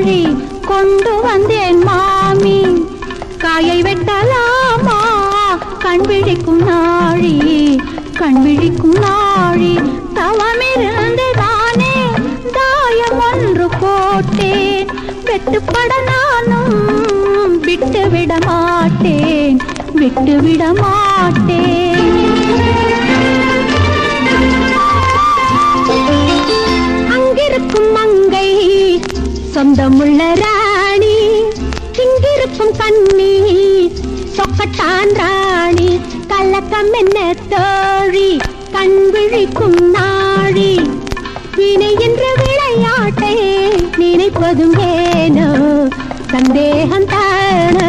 நாழி கொண்டு வந்தேன் மாமி காயை வெட்டலாமா கண் விழிக்கும் நாழி கண் விழிக்கும் நாழி தவமிருந்து தானே தாயம் ஒன்று போட்டேன் வெட்டுப்பட நானும் விட்டு விட மாட்டேன் விட்டு விட மாட்டேன் அங்கிருக்கும் மங்கை சொந்தமுள்ள ராணி இங்கிருக்கும் கண்ணி சொக்கட்டான் ராணி கலக்கம் என்ன தோழி கண் விழிக்கும் நாழி வினை என்ற விளையாட்டை நினைப்பதும் ஏனோ சந்தேகம் தானோ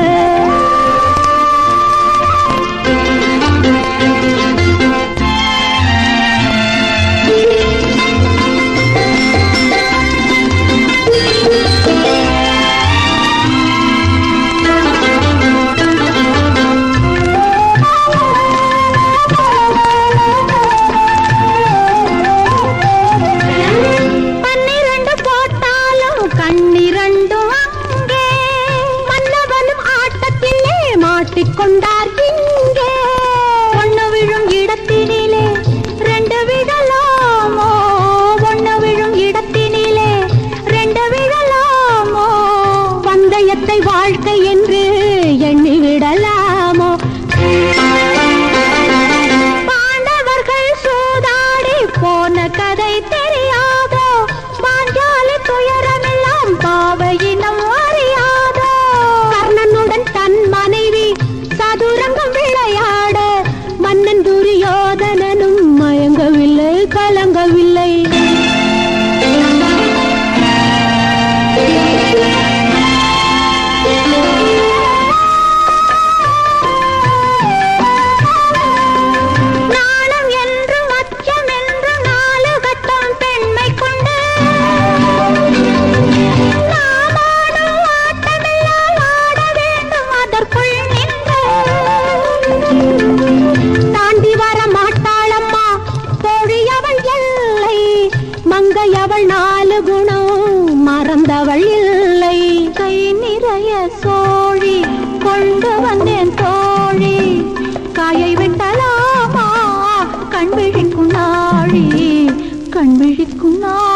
பன்னிரண்டு போட்டாலும் கண்ணிரண்டும் அங்கே மன்னவனும் ஆட்டத்திலே மாட்டிக்கொண்டார் இங்கே ஒண்ணு விழும் இடத்தினிலே ரெண்டு விழலாமோ ஒண்ணு விழும் இடத்தினிலே ரெண்டு விழலாமோ பந்தயத்தை வாழ்க்கை என்று எண்ணி விடலாமோ பாண்டவர்கள் சூதாடி போன கதை தெரியாதோ பாஞ்சாலி துயரமெல்லாம் பாவையினம் அறியாதோ கர்ணனுடன் தன் மனைவி சதுரங்கம் விளையாட மன்னன் துரியோதனனும் மயங்கவில்லை கலங்கவில்லை நாணம் என்று மச்சம் என்று நாலு கட்டம் பெண்மை கொண்டு நாம் ஆடும் ஆட்டமெல்லாம் ஆட வேண்டும் அதற்குள் நின்று தாண்டி வர மாட்டாளம்மா தோழி அவள் எல்லை மங்கை அவள் நாலு குணம் மறந்தவள் இல்லை கை நிறைய சோழி கொண்டு வந்தேன் தோழி காயை வெட்டலாமா கண் விழிக்கும் நாழி கண் விழிக்கும் நாழி